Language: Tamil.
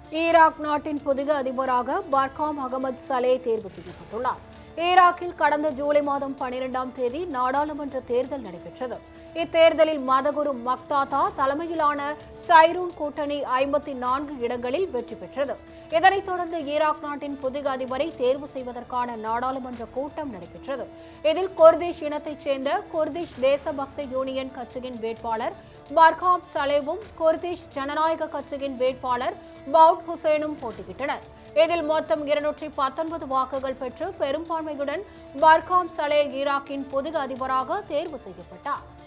ஈராக் நாட்டின் புதிய அதிபராக பர்காம் அகமது சலே தேர்வு செய்யப்பட்டுள்ளார் ஈராக்கில் கடந்த ஜூலை மாதம் பனிரெண்டாம் தேதி நாடாளுமன்ற தேர்தல் நடைபெற்றது இத்தேர்தலில் மதகுரு மக்தாதா தலைமையிலான சைரூன் கூட்டணி ஐம்பத்தி நான்கு இடங்களில் வெற்றி பெற்றது இதனைத் தொடர்ந்து ஈராக் நாட்டின் புதிய அதிபரை தேர்வு செய்வதற்கான நாடாளுமன்ற கூட்டம் நடைபெற்றது இதில் குர்திஷ் இனத்தைச் சேர்ந்த குர்திஷ் தேசபக்த யூனியன் கட்சியின் வேட்பாளர் பர்காம் சலேவும் குர்திஷ் ஜனநாயக கட்சியின் வேட்பாளர் பவுட் ஹுசேனும் போட்டியிட்டனர் இதில் மொத்தம் இருநூற்றி பத்தொன்பது வாக்குகள் பெற்று பெரும்பான்மையுடன் பர்காம் சலே ஈராக்கின் புதிய அதிபராக தேர்வு செய்யப்பட்டார்